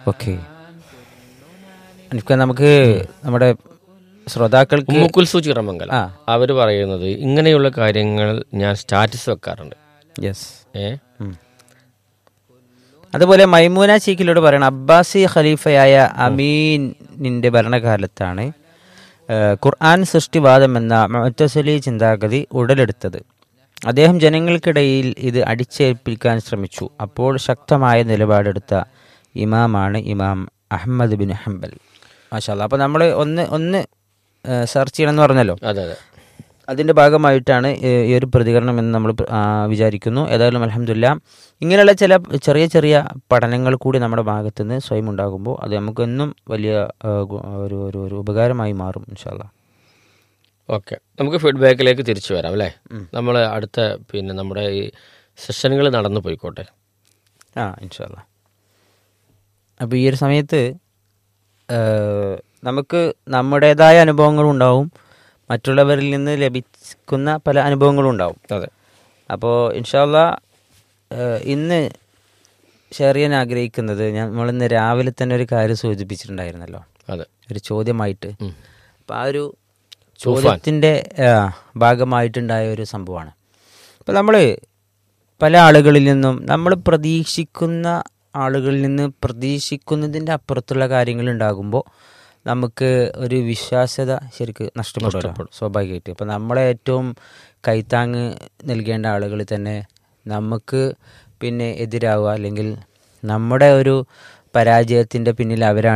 Okay എനിക്ക് നമുക്ക് നമ്മുടെ ശ്രോതാക്കൾക്ക് ഉമ്മുക്കുൽസു ചിറമംഗലം ആ. അവർ പറയുന്നത് ഇങ്ങനെയുള്ള കാര്യങ്ങൾ ഞാൻ സ്റ്റാറ്റസ് വെക്കാറുണ്ട് യെസ് ഏ അതുപോലെ മൈമൂന ചീക്കിലോട് പറയണം അബ്ബാസി ഖലീഫയായ അമീനിന്റെ ഭരണകാലത്താണ് ആ, ഖുർആൻ സൃഷ്ടിവാദം എന്ന മുത്തസലി ചിന്താഗതി ഉടലെടുത്തത് അദ്ദേഹം ജനങ്ങൾക്കിടയിൽ ഇത് അടിച്ചേൽപ്പിക്കാൻ ശ്രമിച്ചു അപ്പോൾ ശക്തമായ നിലപാടെടുത്ത ഇമാമാണ് ഇമാം അഹമ്മദ് ബിൻ ഹംബൽ മാഷാല്ല അപ്പോൾ നമ്മൾ ഒന്ന് ഒന്ന് സെർച്ച് ചെയ്യണമെന്ന് പറഞ്ഞല്ലോ അതെ അതെ അതിൻ്റെ ഭാഗമായിട്ടാണ് ഈ ഈ ഒരു പ്രതികരണം എന്ന് നമ്മൾ പ്ര- ആ, വിചാരിക്കുന്നു ഏതായാലും അലഹമില്ല ഇങ്ങനെയുള്ള ചില ചെറിയ ചെറിയ പഠനങ്ങൾ കൂടി നമ്മുടെ ഭാഗത്തു നിന്ന് സ്വയം ഉണ്ടാകുമ്പോൾ അത് നമുക്ക് എന്നും വലിയ ആ, ഗു- ഒരു ഒരു ഒരു ഉപകാരമായി മാറും ഇൻഷാല്ല ഓക്കെ നമുക്ക് ഫീഡ്ബാക്കിലേക്ക് തിരിച്ചു വരാം അല്ലേ നമ്മൾ അടുത്ത പിന്നെ നമ്മുടെ ഈ സെഷനുകൾ നടന്നു പോയിക്കോട്ടെ ആ ഇൻഷാല്ല അപ്പോൾ ഈ ഒരു സമയത്ത് ആ, നമുക്ക് നമ്മുടേതായ അനുഭവങ്ങളും ഉണ്ടാവും മറ്റുള്ളവരിൽ നിന്ന് ലഭിക്കുന്ന പല അനുഭവങ്ങളും ഉണ്ടാവും അതെ അപ്പോൾ ഇൻഷാല്ല ഇന്ന് ഷെയർ ചെയ്യാൻ ആഗ്രഹിക്കുന്നത് ഞാൻ നമ്മളിന്ന് രാവിലെ തന്നെ ഒരു കാര്യം സൂചിപ്പിച്ചിട്ടുണ്ടായിരുന്നല്ലോ അതെ ഒരു ചോദ്യമായിട്ട് ഉം. അപ്പോൾ ആ ഒരു ചോദ്യത്തിൻ്റെ ഭാഗമായിട്ടുണ്ടായ ഒരു സംഭവമാണ് അപ്പോൾ നമ്മൾ പല ആളുകളിൽ നിന്നും നമ്മൾ പ്രതീക്ഷിക്കുന്ന ആളുകളിൽ നിന്ന് പ്രതീക്ഷിക്കുന്നതിൻ്റെ അപ്പുറത്തുള്ള കാര്യങ്ങൾ ഉണ്ടാകുമ്പോൾ നമുക്ക് ഒരു വിശ്വാസ്യത ശരിക്ക് നഷ്ടപ്പെടും സ്വാഭാവികമായിട്ട് അപ്പോൾ നമ്മളെ ഏറ്റവും കൈത്താങ്ങ് നൽകേണ്ട ആളുകൾ തന്നെ നമുക്ക് പിന്നെ എതിരാവുക അല്ലെങ്കിൽ നമ്മുടെ ഒരു പരാജയത്തിൻ്റെ പിന്നിൽ അവരാണ്